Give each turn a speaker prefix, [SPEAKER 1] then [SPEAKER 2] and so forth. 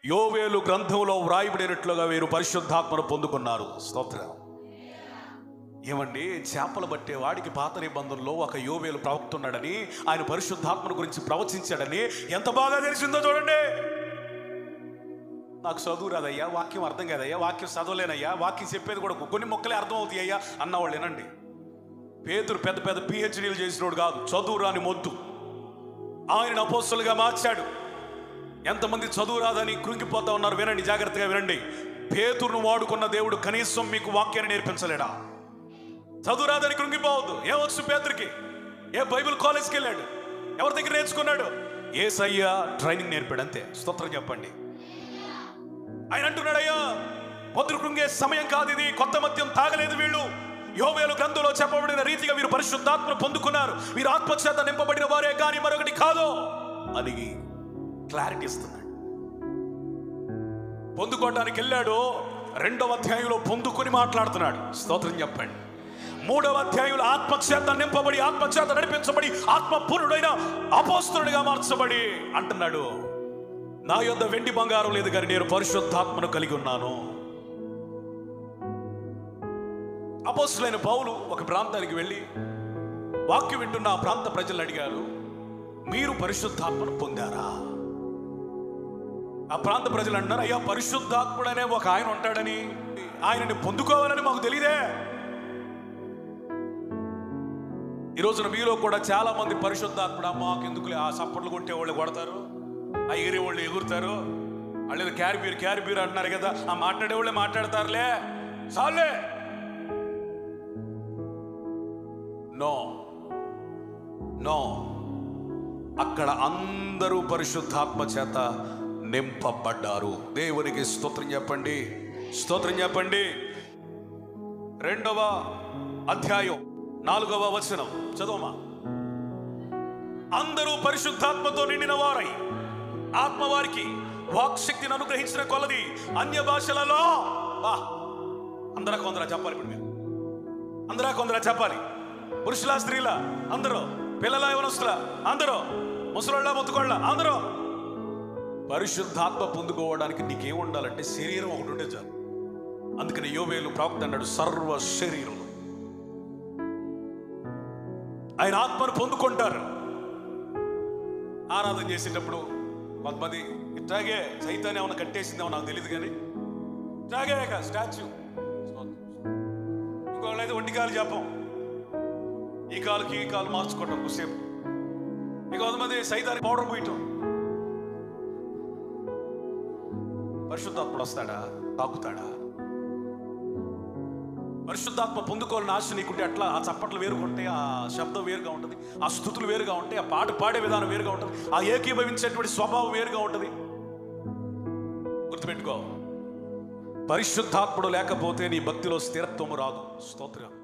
[SPEAKER 1] యోవేలు గ్రంథంలో వ్రాయబడినట్లుగా వీరు పరిశుద్ధాత్మను పొందుకున్నారు స్తోత్రం ఏమండి చేపలు పట్టే వాడికి పాత నిబంధనలో ఒక యోవేలు ప్రవక్త ఉన్నాడని ఆయన పరిశుద్ధాత్మను గురించి ప్రవచించాడని ఎంత బాగా తెలిసిందో చూడండి నాకు చదువు రాదయ్యా వాక్యం అర్థం కాదయ్యా వాక్యం చదవలేనయ్యా వాక్యం చెప్పేది కూడా కొన్ని మొక్కలే అర్థం అవుతాయి అయ్యా అన్నవాళ్ళు వినండి పేతురు పెద్ద పెద్ద పిహెచ్డీలు చేసినోడు కాదు చదువు రాని మొద్దు ఆయన అపోస్తులుగా మార్చాడు ఎంతమంది చదువు రాదని కృంగిపోతా ఉన్నారు వినండి జాగ్రత్తగా వినండి పేతురును వాడుకున్న దేవుడు కనీసం మీకు వాక్యాన్ని నేర్పించలేడా చదువు రాదని కృంగిపోవద్దు ఏమొచ్చు పేతురికి ఏ బైబిల్ కాలేజ్కి వెళ్ళాడు ఎవరి దగ్గర నేర్చుకున్నాడు ఏ సయ్యా ట్రైనింగ్ నేర్పాడు అంతే స్తోత్రం చెప్పండి ఆయన అంటున్నాడు అయ్యా పొద్దు కృంగే సమయం కాదు ఇది కొత్త మద్యం తాగలేదు వీళ్ళు యోవేలు గ్రంథంలో చెప్పబడిన రీతిగా వీరు పరిశుద్ధాత్మను పొందుకున్నారు వీరు ఆత్మచేత నింపబడిన వారే కానీ మరొకటి కాదు అని క్లారిటీ ఇస్తున్నాడు పొందుకోవడానికి వెళ్ళాడు రెండవ అధ్యాయంలో పొందుకొని మాట్లాడుతున్నాడు స్తోత్రం చెప్పండి మూడవ అధ్యాయంలో ఆత్మచేత నింపబడి ఆత్మచేత నడిపించబడి ఆత్మపూర్ణుడైన అపోస్తుడిగా మార్చబడి అంటున్నాడు నా యొద్ద వెండి బంగారం లేదు కానీ నేను పరిశుద్ధాత్మను కలిగి ఉన్నాను అపోస్తులైన పౌలు ఒక ప్రాంతానికి వెళ్ళి వాక్యం వింటున్న ఆ ప్రాంత ప్రజలు అడిగారు మీరు పరిశుద్ధాత్మను పొందారా ఆ ప్రాంత ప్రజలు అంటున్నారు అయ్యా పరిశుద్ధాత్ముడనే ఒక ఆయన ఉంటాడని ఆయనని పొందుకోవాలని మాకు తెలియదే ఈ రోజున మీలో కూడా చాలా మంది పరిశుద్ధాత్ముడు మాకు ఎందుకులే ఆ సప్పట్లు కొట్టే వాళ్ళు కొడతారు ఆ ఎగిరే వాళ్ళు ఎగురుతారు వాళ్ళు క్యారిబీర్ క్యారిబీర్ అంటున్నారు కదా ఆ మాట్లాడే వాళ్ళే మాట్లాడతారులే చాలే నో నో అక్కడ అందరూ పరిశుద్ధాత్మ చేత నింపబడ్డారు దేవునికి స్తోత్రం చెప్పండి స్తోత్రం చెప్పండి రెండవ అధ్యాయం నాలుగవ వచనం చదవమా అందరూ పరిశుద్ధాత్మతో నిండిన వారై ఆత్మ వారికి వాక్శక్తిని అనుగ్రహించిన కొలది అన్య భాషలలో బా అందరా కొందరా చెప్పాలి ఇప్పుడు మీరు అందరా కొందరా చెప్పాలి పురుషుల స్త్రీల అందరూ పిల్లల యవనస్తుల అందరూ ముసలోళ్ళ ముత్తుకోళ్ళ అందరూ పరిశుద్ధాత్మ పొందుకోవడానికి నీకేం ఉండాలంటే శరీరం ఒకటి ఉంటే చాలు అందుకని యోవేలు ప్రవక్త అన్నాడు సర్వ శరీరం ఆయన ఆత్మను పొందుకుంటారు ఆరాధన చేసేటప్పుడు కొంతమంది ఇట్లాగే చైతన్యం ఏమైనా కట్టేసిందేమో నాకు తెలియదు కానీ ఇట్లాగే స్టాచ్యూ ఇంకోళ్ళు అయితే ఒంటి కాలు చెప్పం ఈ కాలుకి ఈ కాలు మార్చుకోవటం కొద్దిసేపు ఇక కొంతమంది సైతానికి పౌడర్ పోయటం పరిశుద్ధాత్ముడు వస్తాడా తాకుతాడా పరిశుద్ధాత్మ పొందుకోవాలని ఆశ నీకుంటే అట్లా ఆ చప్పట్లు వేరుగా ఉంటాయి ఆ శబ్దం వేరుగా ఉంటుంది ఆ స్థుతులు వేరుగా ఉంటాయి ఆ పాట పాడే విధానం వేరుగా ఉంటుంది ఆ ఏకీభవించేటువంటి స్వభావం వేరుగా ఉంటుంది గుర్తుపెట్టుకో పరిశుద్ధాత్ముడు లేకపోతే నీ భక్తిలో స్థిరత్వము రాదు స్తోత్రం